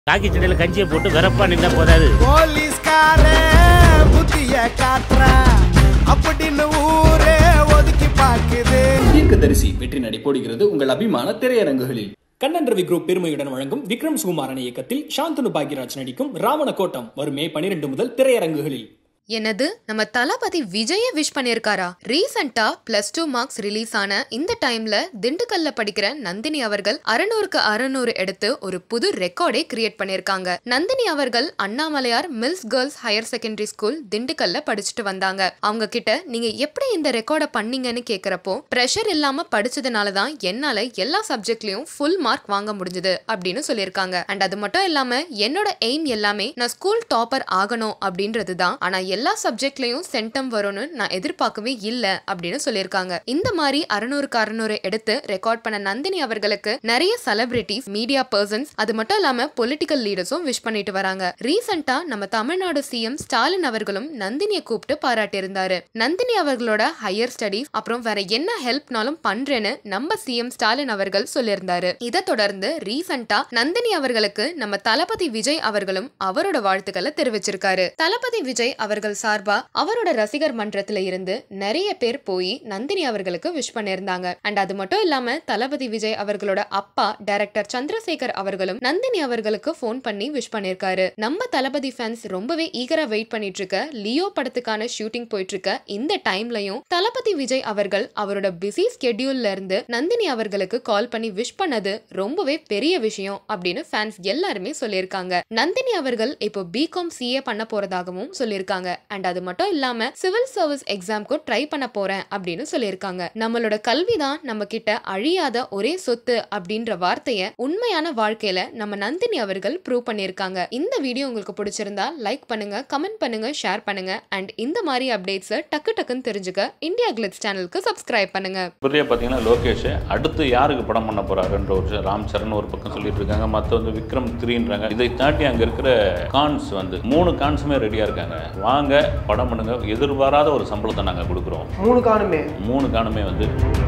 காக்கி சட்டையில கஞ்சியை போட்டு வெறப்பா நின்னா போதாது போலீஸ்கார புத்திய காட்டுறான் அப்படின்னு ஊரே ஒதுக்கி பாக்குது தீர்க்கதரிசி வெற்றி நடை போடுகிறது உங்கள் அபிமான திரையரங்குகளில் கண்ணன் ரவி குரூப் பெருமையுடன் வழங்கும் விக்ரம் சுகுமாரன் இயக்கத்தில் சாந்தனு பாக்யராஜ் நடிக்கும் ராவண கோட்டம் வரும் மே பனிரெண்டு முதல் திரையரங்குகளில் என்னது நம்ம தளபதி விஜய விஷ் பண்ணிருக்காரா ரீசெண்டா பிளஸ் டூ மார்க்ஸ் ரிலீஸ் ஆன இந்த டைம்ல திண்டுக்கல்ல படிக்கிற நந்தினி அவர்கள் அறநூறுக்கு அறநூறு எடுத்து ஒரு புது ரெக்கார்டே கிரியேட் பண்ணிருக்காங்க நந்தினி அவர்கள் Annamalaiyar mills girls higher secondary school திண்டுக்கல்ல படிச்சுட்டு வந்தாங்க அவங்க கிட்ட நீங்க எப்படி இந்த ரெக்கார்டை பண்ணீங்கன்னு கேக்குறப்போ ப்ரெஷர் இல்லாம படிச்சதுனால தான் என்னால எல்லா சப்ஜெக்ட்லயும் ஃபுல் மார்க் வாங்க முடிஞ்சது அப்படின்னு சொல்லியிருக்காங்க அண்ட் அது மட்டும் இல்லாம என்னோட எய்ம் எல்லாமே நான் ஸ்கூல் டாப்பர் ஆகணும் அப்படின்றது தான் ஆனா எல்லா சப்ஜெக்ட்லயும் சென்டம் வரும்னு நான் எதிர்பார்க்கவே இல்ல அப்படின்னு சொல்லியிருக்காங்க இந்த மாதிரி அறுநூறுக்கு அறுநூறு எடுத்து ரெக்கார்ட் பண்ண நந்தினி அவர்களுக்கு நிறைய செலிபிரிட்டிஸ் மீடியா பர்சன்ஸ் அது மட்டும் இல்லாம பொலிட்டிக்கல் லீடர்ஸும் விஷ் பண்ணிட்டு வராங்க ரீசெண்டா நம்ம தமிழ்நாடு சிஎம் ஸ்டாலின் அவர்களும் நந்தினியை கூப்பிட்டு பாராட்டியிருந்தாரு நந்தினி அவர்களோட ஹையர் ஸ்டடீஸ் அப்புறம் வேற என்ன ஹெல்ப்னாலும் பண்றேன்னு நம்ம சிஎம் ஸ்டாலின் அவர்கள் சொல்லியிருந்தாரு இதை தொடர்ந்து ரீசெண்டா நந்தினி அவர்களுக்கு நம்ம தளபதி விஜய் அவர்களும் அவரோட வாழ்த்துக்களை தெரிவிச்சிருக்காரு தளபதி விஜய் அவர்கள் சார்பா அவரோட ரசிகர் மன்றத்துல இருந்து நிறைய பேர் போய் நந்தினி அவர்களுக்கு விஷ் பண்ணியிருந்தாங்க அண்ட் அது மட்டும் இல்லாம தளபதி விஜய் அவர்களோட அப்பா டைரக்டர் சந்திரசேகர் அவர்களும் நந்தினி அவர்களுக்கு ஃபோன் பண்ணி விஷ் பண்ணிருக்காரு நம்ம தளபதி ஃபேன்ஸ் ரொம்பவே ஈகரா வெயிட் பண்ணிட்டு இருக்க லியோ படத்துக்கான ஷூட்டிங் போயிட்டு இருக்க இந்த டைம்லயும் தளபதி விஜய் அவர்கள் அவரோட பிஸி ஸ்கெடியூல்ல இருந்து நந்தினி அவர்களுக்கு கால் பண்ணி விஷ் பண்ணது ரொம்பவே பெரிய விஷயம் அப்படின்னு ஃபேன்ஸ் எல்லாருமே சொல்லியிருக்காங்க நந்தினி அவர்கள் இப்போ பிகாம் சிஏ பண்ண போறதாகவும் சொல்லியிருக்காங்க அண்ட் அது மட்டும் இல்லாம சிவில் சர்வீஸ் எக்ஸாம்க்கும் ட்ரை பண்ண போறேன் அப்படின்னு சொல்லியிருக்காங்க நம்மளோட கல்வி தான் நம்ம கிட்ட அழியாத ஒரே சொத்து அப்படின்ற வார்த்தைய உண்மையான வாழ்க்கையில நம்ம நந்தினி அவர்கள் ப்ரூவ் பண்ணியிருக்காங்க இந்த வீடியோ உங்களுக்கு பிடிச்சிருந்தா லைக் பண்ணுங்க கமெண்ட் பண்ணுங்க ஷேர் பண்ணுங்க அண்ட் இந்த மாதிரி அப்டேட்ஸை டக்கு டக்குன்னு தெரிஞ்சுக்க இந்தியா கிளிட்ஸ் சேனலுக்கு சப்ஸ்கிரைப் பண்ணுங்க இப்போதைய பார்த்தீங்கன்னா லோகேஷ் அடுத்து யாருக்கு படம் பண்ண போறாருன்ற ஒரு விஷயம் ராம் சரண் ஒரு பக்கம் சொல்லிட்டு இருக்காங்க மற்ற வந்து விக்ரம் த்ரீன்றாங்க இதை தாண்டி அங்கே இருக்கிற கான்ஸ் வந்து மூணு கான்ஸுமே ரெடியாக இருக்காங்க வாங்க படம் பண்ணுங்க எதிர்பாராத ஒரு சம்பளத்தை நாங்கள் கொடுக்குறோம் மூணு காணுமே மூணு காணுமே வந்து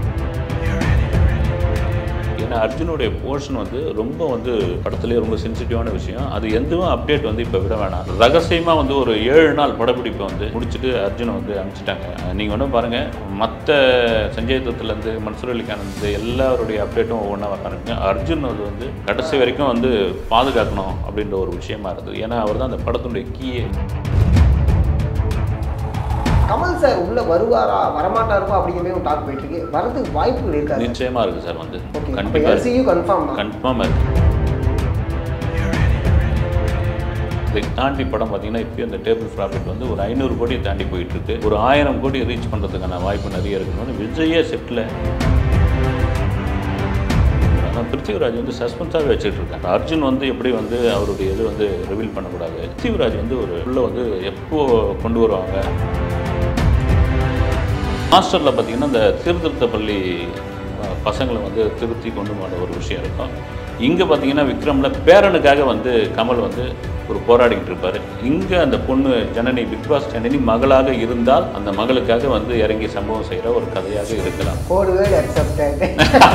ஏன்னா அர்ஜுனுடைய போர்ஷன் வந்து ரொம்ப வந்து படத்துலேயே ரொம்ப சென்சிட்டிவான விஷயம் அது எதுவும் அப்டேட் வந்து இப்போ விட வேணாம் ரகசியமாக வந்து ஒரு ஏழு நாள் படப்பிடிப்பை வந்து முடிச்சுட்டு அர்ஜுனை வந்து அனுப்பிச்சிட்டாங்க நீங்கள் ஒன்றும் பாருங்கள் மற்ற சஞ்சய் தத்துலேருந்து மன்சூர் அலிகானந்து எல்லாருடைய அப்டேட்டும் ஒவ்வொன்றா வர ஆரம்பிங்க அர்ஜுன் அது வந்து கடைசி வரைக்கும் வந்து பாதுகாக்கணும் அப்படின்ற ஒரு விஷயமா இருந்தது ஏன்னா அவர் தான் அந்த படத்தினுடைய கீயே கமல் சார் உள்ள வருவாரா வரமாட்டாருப்பா அப்படிங்கிற மாதிரி ஒரு டாக் போயிட்டு இருக்கு வரதுக்கு வாய்ப்புகள் இருக்காது நிச்சயமா இருக்கு சார் வந்து ஓகே இப்போ கண்டிப்பாக எல்சியூ கன்ஃபார்ம் தான் கன்ஃபார்மாக இருக்கு இதை தாண்டி படம் பார்த்தீங்கன்னா இப்போ இந்த டேபிள் ப்ராஃபிட் வந்து ஒரு ஐநூறு கோடியை தாண்டி போயிட்டு இருக்கு ஒரு ஆயிரம் கோடி ரீச் பண்ணுறதுக்கான வாய்ப்பு நிறைய இருக்குன்னு விஜயே செட்டில் ஆனால் பிருத்திவிராஜ் வந்து சஸ்பென்ஸாகவே வச்சுட்டு இருக்காங்க அர்ஜுன் வந்து எப்படி வந்து அவருடைய இது வந்து ரிவீல் பண்ணக்கூடாது பிருத்திவிராஜ் வந்து ஒரு உள்ள வந்து எப்போ கொண்டு வருவாங்க மாஸ்டரில் பார்த்தீங்கன்னா இந்த சீர்திருத்த பள்ளி அஹ், பசங்களை வந்து திருத்தி கொண்டு போன ஒரு விஷயம் இருக்கும் இங்கே பார்த்தீங்கன்னா விக்ரமில் பேரனுக்காக வந்து கமல் வந்து ஒரு போராடிக்கிட்டு இருப்பார் இங்கே அந்த பொண்ணு ஜனனி பிக் பாஸ் ஜனனி மகளாக இருந்தால் அந்த மகளுக்காக வந்து இறங்கி சம்பவம் செய்கிற ஒரு கதையாக இருக்கலாம் கோடு வேர்டு அக்செப்டட்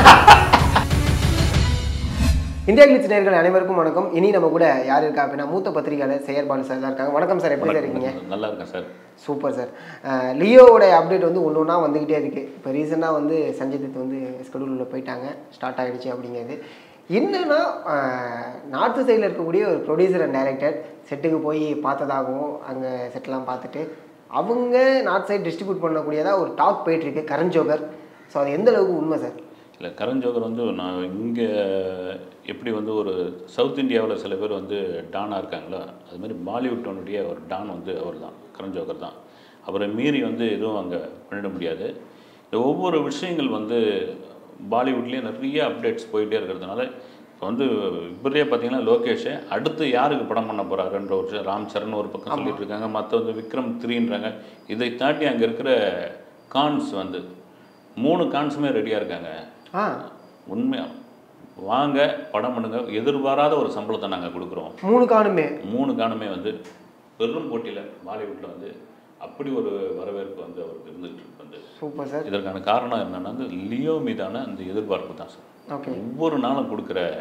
இந்தியா கிளிச் நேர்கள் அனைவருக்கும் வணக்கம் இனி நம்ம கூட யார் இருக்கா அப்படின்னா மூத்த பத்திரிகையாளர் செயற்பாடு சார் தான் இருக்காங்க வணக்கம் சார் எப்படி சார் இருக்கீங்க நல்லா இருக்கேன் சார் சூப்பர் சார் அஹ், லியோவோட அப்டேட் வந்து ஒன்று ஒன்றா வந்துக்கிட்டே இருக்குது இப்போ ரீசெண்டாக வந்து சஞ்சய் தத் வந்து ஸ்கெடியூலில் போயிட்டாங்க ஸ்டார்ட் ஆகிடுச்சு அப்படிங்கிறது என்னன்னா நார்த்து சைடில் இருக்கக்கூடிய ஒரு ப்ரொடியூசர் அண்ட் டைரக்டர் செட்டுக்கு போய் பார்த்ததாகவும் அங்கே செட்டெலாம் பார்த்துட்டு அவங்க நார்த் சைடு டிஸ்ட்ரிபியூட் பண்ணக்கூடியதாக ஒரு டாக் போயிட்டுருக்கு கரண் ஜோகர் ஸோ அது எந்த அளவுக்கு உண்மை சார் இல்லை கரஞ்சோகர் வந்து நான் இங்கே எப்படி வந்து ஒரு சவுத் இந்தியாவில் சில பேர் வந்து டானாக இருக்காங்களோ அது மாதிரி பாலிவுட்டனுடைய ஒரு டான் வந்து அவர் தான் கரஞ்சோகர் தான் அவரை மீறி வந்து எதுவும் அங்கே பண்ணிட முடியாது இந்த ஒவ்வொரு விஷயங்கள் வந்து பாலிவுட்லேயே நிறைய அப்டேட்ஸ் போயிட்டே இருக்கிறதுனால இப்போ வந்து இப்படியே பார்த்தீங்கன்னா லோகேஷை அடுத்து யாருக்கு படம் பண்ண போகிறாருன்ற ஒரு விஷயம் ராம் சரண் ஒரு பக்கம் சொல்லிட்டு இருக்காங்க மற்ற வந்து விக்ரம் த்ரீன்றாங்க இதை தாண்டி அங்கே இருக்கிற கான்ஸ் வந்து மூணு கான்ஸுமே ரெடியாக இருக்காங்க ஆ உண்மையா வாங்க படம் பண்ணுங்க எதிர்பாராத ஒரு சம்பளத்தை நாங்கள் கொடுக்குறோம் மூணு காணுமே மூணு காணுமே வந்து பெரும் போட்டியில் பாலிவுட்டில் வந்து அப்படி ஒரு வரவேற்பு வந்து அவருக்கு இருந்துகிட்டு இருக்கு வந்து சூப்பர் சார் இதற்கான காரணம் என்னன்னா வந்து லியோ மீதான அந்த எதிர்பார்ப்பு தான் சார் ஓகே ஒவ்வொரு நாளும் கொடுக்குற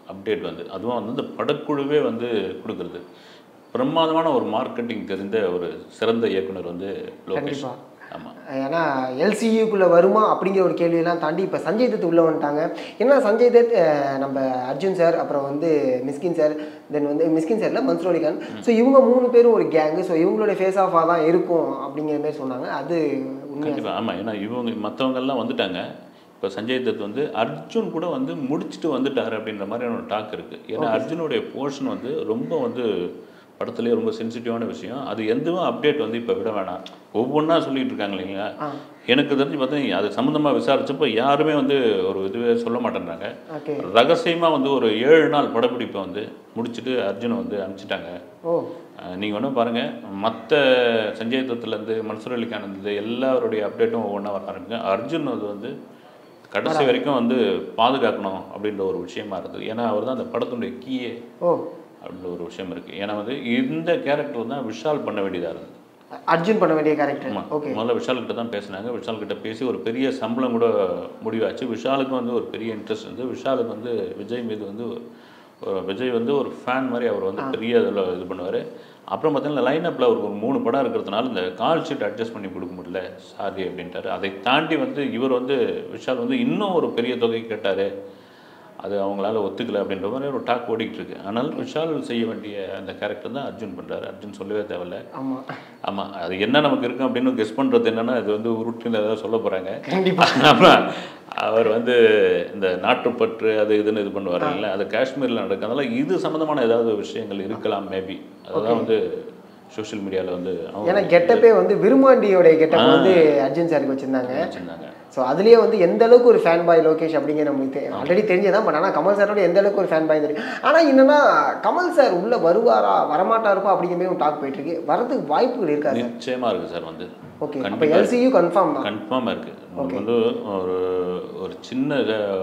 அப்டேட் வந்து அதுவும் வந்து இந்த படக்குழுவே வந்து கொடுக்குறது பிரமாதமான ஒரு மார்க்கெட்டிங் தெரிந்த ஒரு சிறந்த இயக்குனர் வந்து லோகேஷ் கண்டிப்பா. ஆமாம் ஏன்னா எல்சியூக்குள்ளே வருமா அப்படிங்கிற ஒரு கேள்வியெல்லாம் தாண்டி இப்போ சஞ்சய் தத் உள்ளே வந்துட்டாங்க ஏன்னா சஞ்சய் தத் அஹ், நம்ம அர்ஜுன் சார் அப்புறம் வந்து மிஸ்கின் சார் தென் வந்து மிஸ்கின் சார்ல மன்சூர் அலிகான் ஸோ இவங்க மூணு பேரும் ஒரு கேங்கு ஸோ இவங்களோட ஃபேஸ் ஆஃபாக தான் இருக்கும் அப்படிங்கிற மாதிரி சொன்னாங்க அது உண்மையா கண்டிப்பாக ஆமாம் ஏன்னா இவங்க மற்றவங்கெல்லாம் வந்துட்டாங்க இப்போ சஞ்சய் தத் வந்து அர்ஜுன் கூட வந்து முடிச்சுட்டு வந்துட்டார் அப்படின்ற மாதிரியான ஒரு டாக் இருக்குது ஏன்னா அர்ஜுனுடைய போர்ஷன் வந்து ரொம்ப வந்து படத்துலேயே ரொம்ப சென்சிட்டிவான விஷயம் அது எதுவும் அப்டேட் வந்து இப்போ விட வேணாம் ஒவ்வொன்றா சொல்லிட்டு இருக்காங்க இல்லைங்களா எனக்கு தெரிஞ்சு பார்த்தீங்கன்னா அது சம்மந்தமாக விசாரிச்சப்போ யாருமே வந்து ஒரு இதுவே சொல்ல மாட்டேன்றாங்க ஓகே ரகசியமாக வந்து ஒரு ஏழு நாள் படப்பிடிப்பை வந்து முடிச்சுட்டு அர்ஜுனை வந்து அனுப்பிச்சிட்டாங்க ஓ நீங்கள் ஒன்றும் பாருங்கள் மற்ற சஞ்சய் தத்துலேருந்து மன்சூர் அலிகானந்து எல்லாருடைய அப்டேட்டும் ஒவ்வொன்றா வர ஆரம்பிங்க அர்ஜுன் அது வந்து கடைசி வரைக்கும் வந்து பாதுகாக்கணும் அப்படின்ற ஒரு விஷயமா இருக்குது ஏன்னா அவர் தான் அந்த படத்தினுடைய கீயே ஓ அப்படின்ற ஒரு விஷயம் இருக்குது ஏன்னா வந்து இந்த கேரக்டர் தான் விஷால் பண்ண வேண்டியதாக இருந்தது அர்ஜுன் பண்ண வேண்டிய கேரக்டர் ஆமாம் ஓகே முதல்ல விஷால் கிட்ட தான் பேசினாங்க விஷால் கிட்ட பேசி ஒரு பெரிய சம்பளம் கூட முடிவாச்சு விஷாலுக்கு வந்து ஒரு பெரிய இன்ட்ரெஸ்ட் இருந்து விஷாலுக்கு வந்து விஜய் மீது வந்து ஒரு விஜய் வந்து ஒரு ஃபேன் மாதிரி அவர் வந்து பெரிய இதில் இது பண்ணுவார் அப்புறம் பார்த்தீங்கன்னா லைனப்பில் அவருக்கு ஒரு மூணு படம் இருக்கிறதுனால இந்த கால் ஷீட் அட்ஜஸ்ட் பண்ணி கொடுக்க முடியல சாரி அப்படின்ட்டாரு அதை தாண்டி வந்து இவர் வந்து விஷால் வந்து இன்னும் ஒரு பெரிய தொகை கேட்டார் அது அவங்களால ஒத்துக்கல அப்படின்ற மாதிரி ஒரு டாக் ஓடிக்கிட்டு இருக்கு ஆனால் விஷால் செய்ய வேண்டிய அந்த கேரக்டர் தான் அர்ஜுன் பண்ணுறாரு அர்ஜுன் சொல்லவே தேவையில்ல ஆமா ஆமாம் அது என்ன நமக்கு இருக்கும் அப்படின்னு கெஸ் பண்ணுறது என்னன்னா இது வந்து உருட்டில் ஏதாவது சொல்ல போகிறாங்க கண்டிப்பா ஆமாம் அவர் வந்து இந்த நாட்டுப்பற்று அது இதுன்னு இது பண்ணுவாருல்ல அது காஷ்மீரில் நடக்கிறதுனால இது சம்மந்தமான ஏதாவது விஷயங்கள் இருக்கலாம் மேபி அதுதான் வந்து சோஷியல் மீடியாவில் வந்து அவங்க ஏன்னா கெட்டப்பே வந்து விருமாண்டியோட கெட்டப் வந்து அர்ஜுன் சாருக்கு வச்சிருந்தாங்க வச்சிருந்தாங்க ஸோ அதுலேயே வந்து எந்த அளவுக்கு ஒரு ஃபேன் பாய் லோகேஷ் அப்படிங்கிற நம்மளுக்கு ஆல்ரெடி தெரிஞ்சதான் பட் ஆனால் கமல் சாரோட எந்த அளவுக்கு ஒரு ஃபேன் பாய் தெரியும் ஆனால் என்னன்னா கமல் சார் உள்ள வருவாரா வரமாட்டாருப்பா அப்படிங்கிற மாதிரி ஒரு டாக் போயிட்டு இருக்கு வரதுக்கு வாய்ப்புகள் இருக்காது நிச்சயமாக இருக்குது சார் வந்து ஓகே அப்போ கண்டிப்பா எல்சியூ கன்ஃபார்ம் தான் கன்ஃபார்மாக இருக்குது நமக்கு வந்து ஒரு ஒரு சின்ன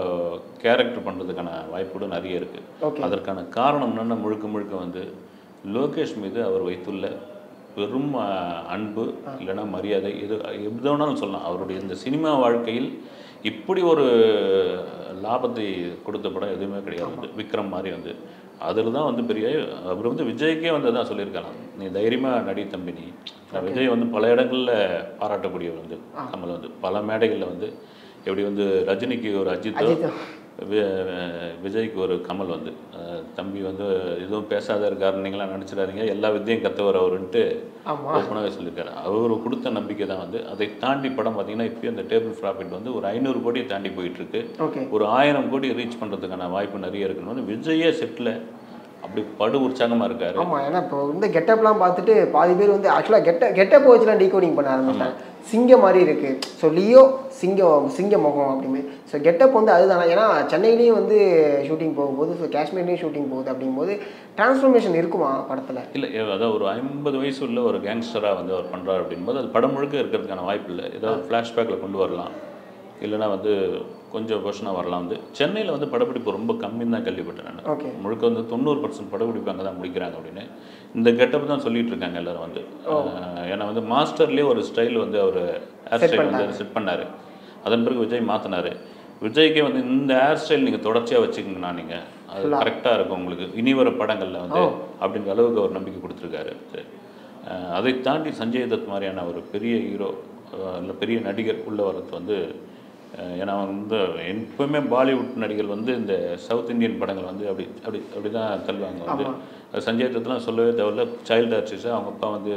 கேரக்டர் பண்ணுறதுக்கான வாய்ப்பு கூட நிறைய இருக்குது Okay. அதற்கான காரணம் என்னென்ன முழுக்க முழுக்க வந்து லோகேஷ் மீது அவர் வைத்துள்ள பெரும் அஹ், அன்பு இல்லைன்னா மரியாதை இது எது வேணாலும் சொல்லலாம் அவருடைய இந்த சினிமா வாழ்க்கையில் இப்படி ஒரு லாபத்தை கொடுத்த படம் எதுவுமே கிடையாது வந்து விக்ரம் மாதிரி வந்து அதில் தான் வந்து பெரிய அவர் வந்து விஜய்க்கே வந்து அதான் சொல்லியிருக்கலாம் நீ தைரியமாக நடி தம்பி நீ நான் விஜய் வந்து பல இடங்களில் பாராட்டக்கூடியவர் வந்து கமல் வந்து பல மேடைகளில் வந்து எப்படி வந்து ரஜினிக்கு ஒரு அஜித்தோ அஜித்தோ. வி- விஜய்க்கு ஒரு கமல் வந்து அஹ், தம்பி வந்து எதுவும் பேசாத இருக்காரு நீங்களாம் நினச்சிடாதீங்க எல்லா வித்தையும் கற்றவர் அவருன்ட்டு ஆமா ஓப்பனாகவே சொல்லியிருக்காரு அவர் கொடுத்த நம்பிக்கை தான் வந்து அதை தாண்டி படம் பார்த்தீங்கன்னா இப்போ இந்த டேபிள் ப்ராஃபிட் வந்து ஒரு ஐநூறு கோடியை தாண்டி போயிட்டு இருக்கு ஓகே ஒரு ஆயிரம் கோடி ரீச் பண்ணுறதுக்கான வாய்ப்பு நிறைய இருக்குன்னு வந்து விஜயே செட்டில் அப்படி படு உற்சாகமாக இருக்காரு ஆமா ஏன்னா இப்போ இந்த கெட்டப்லாம் பார்த்துட்டு பாதி பேர் வந்து ஆக்சுவலாக கெட்ட கெட்டப் வச்சுலாம் டீகோடிங் பண்ண ஆரம்பிச்சிட்டாங்க சிங்கம் மாதிரி இருக்கு ஸோ லியோ சிங்கம் சிங்க முகம் அப்படின்னு ஸோ கெட்டப் வந்து அதுதானே ஏன்னா சென்னையிலையும் வந்து ஷூட்டிங் போகும்போது ஸோ காஷ்மீர்லேயும் ஷூட்டிங் போகுது அப்படிங்கும்போது டிரான்ஸ்ஃபர்மேஷன் இருக்குமா படத்தில் இல்லை அதாவது ஒரு ஐம்பது வயசு உள்ள ஒரு கேங்ஸ்டராக வந்து அவர் பண்ணுறாரு அப்படின்போது அது படம் முழுக்க இருக்கிறதுக்கான வாய்ப்பு இல்லை ஏதாவது ஃப்ளாஷ்பேக்கில் கொண்டு வரலாம் இல்லைன்னா வந்து கொஞ்சம் கொஷனாக வரலாம் வந்து சென்னையில் வந்து படப்பிடிப்பு ரொம்ப கம்மின்னு தான் கேள்விப்பட்டேன் நான் ஓகே முழுக்க வந்து தொண்ணூறு பர்சன்ட் படப்பிடிப்பு அங்கே தான் முடிக்கிறாங்க அப்படின்னு இந்த கெட்டப் தான் சொல்லிட்டு இருக்காங்க எல்லாரும் வந்து அஹ் ஏன்னா வந்து மாஸ்டர்லேயே ஒரு ஸ்டைல் வந்து அவர் ஹேர் ஸ்டைல் வந்து செட் பண்ணார் அதன் பிறகு விஜய் மாற்றினாரு விஜய்க்கே வந்து இந்த ஹேர் ஸ்டைல் நீங்கள் தொடர்ச்சியாக வச்சுக்கோங்கண்ணா நீங்கள் அது கரெக்டாக இருக்கும் உங்களுக்கு இனி வர படங்களில் வந்து அப்படிங்கிற அளவுக்கு அவர் நம்பிக்கை கொடுத்துருக்காரு அஹ் அதை தாண்டி சஞ்சய் தத் மாதிரியான ஒரு பெரிய ஹீரோ இல்லை பெரிய நடிகர் உள்ள வரது வந்து அஹ் ஏன்னா வந்து எப்பவுமே பாலிவுட் நடிகர்கள் வந்து இந்த சவுத் இந்தியன் படங்கள் வந்து அப்படி அப்படி அப்படி தான் தள்ளுவாங்க வந்து அது சஞ்சய் தத்லாம் சொல்லவே தேவையில்ல சைல்டு ஆர்டிஸ்ட் அவங்க அப்பா வந்து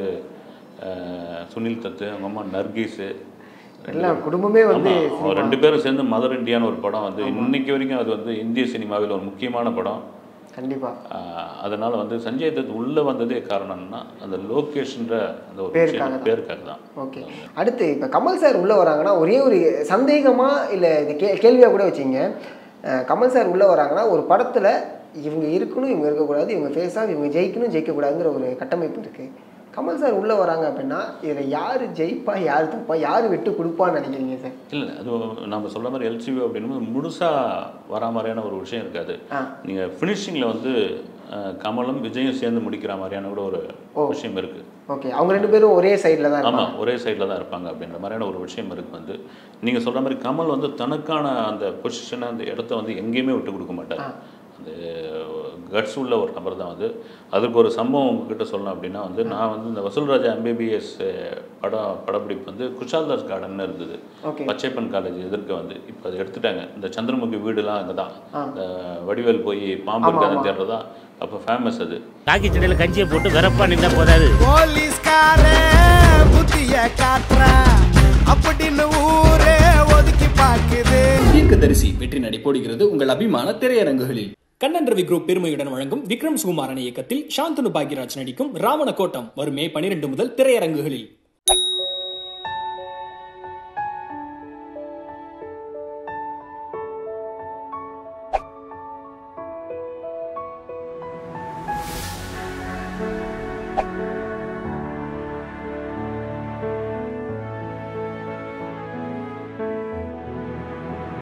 அஹ், சுனில் தத்து அவங்க அம்மா நர்கீஸு எல்லாம் குடும்பமே வந்து ஆமா, அவங்க ரெண்டு பேரும் சேர்ந்து மதர் இந்தியான்னு ஒரு படம் வந்து இன்னைக்கு வரைக்கும் அது வந்து இந்திய சினிமாவில் ஒரு முக்கியமான படம் கண்டிப்பா ஆஹ் அதனால வந்து சஞ்சய் தத் உள்ள வந்ததே காரணம்னா அந்த லோகேஷ்ன்ற அந்த ஒரு பேருக்காக விஷயம் தான். பேருக்காக தான் ஓகே அடுத்து இப்போ கமல் சார் உள்ளே வராங்கன்னா ஒரே ஒரு சந்தேகமா இல்லை இது கே கேள்வியாக கூட வச்சிங்க அஹ் கமல் சார் உள்ளே வராங்கன்னா ஒரு படத்தில் இவங்க இருக்கணும் இவங்க இருக்கக்கூடாது இவங்க ஃபேஸாக இவங்க ஜெயிக்கணும் ஜெயிக்கக்கூடாதுங்கிற ஒரு கட்டமைப்பு இருக்குது கமல் சார் உள்ளே வராங்க அப்படின்னா இதில் யார் ஜெயிப்பா யார் தப்பா யார் விட்டு கொடுப்பான்னு நினைக்கிறீங்க சார் இல்லை அது நம்ம சொல்ற மாதிரி எல்சிவி அப்படின்னும் முழுசாக வரா மாதிரியான ஒரு விஷயம் இருக்காது ஆ. நீங்கள் ஃபினிஷிங்கில் வந்து ஆஹ் கமலும் விஜயும் சேர்ந்து முடிக்கிற மாதிரியான கூட ஒரு விஷயம் இருக்குது ஓகே அவங்க ரெண்டு பேரும் ஒரே சைடில் தான் இருப்பாங்க ஆமாம் ஒரே சைடில் தான் இருப்பாங்க அப்படின்ற மாதிரியான ஒரு விஷயம் இருக்கு வந்து நீங்கள் சொல்கிற மாதிரி கமல் வந்து தனக்கான அந்த பொசிஷனை அந்த இடத்த வந்து எங்கேயுமே விட்டு கொடுக்க மாட்டார் அந்த கட்ஸ் உள்ள ஒரு நபர் தான் வந்து அதுக்கு ஒரு சம்பவம் உங்ககிட்ட சொல்லணும் அப்படின்னா வந்து நான் வந்து இந்த வசூல்ராஜா எம்பிபிஎஸ் படம் படப்பிடிப்பு வந்து குஷால்தாஸ் கார்டன் இருந்தது Okay. பச்சைப்பன் காலேஜ் எதிர்க்க வந்து இப்போ அதை எடுத்துட்டாங்க இந்த சந்திரமுகி வீடுலாம் அங்கே தான் இந்த வடிவேல் போய் பாம்பு இருக்காதுன்னு தேடுறதா அப்போ ஃபேமஸ் அது காக்கி சண்டையில் கஞ்சியை போட்டு வெறப்பா நின்றா போதாது போலீஸ்காரன் புத்திய காட்டுறான் அப்படின்னு ஊரே ஒதுக்கி பாக்குது தீர்க்கதரிசி வெற்றி நடை போடுகிறது உங்கள் அபிமான திரையரங்குகளில் கண்ணன் ரவி குரூப் பெருமையுடன் வழங்கும் விக்ரம் சுகுமாரன் இயக்கத்தில் சாந்தனு பாக்யராஜ் நடிக்கும் ராவண கோட்டம் வரும் மே பனிரெண்டு முதல் திரையரங்குகளில்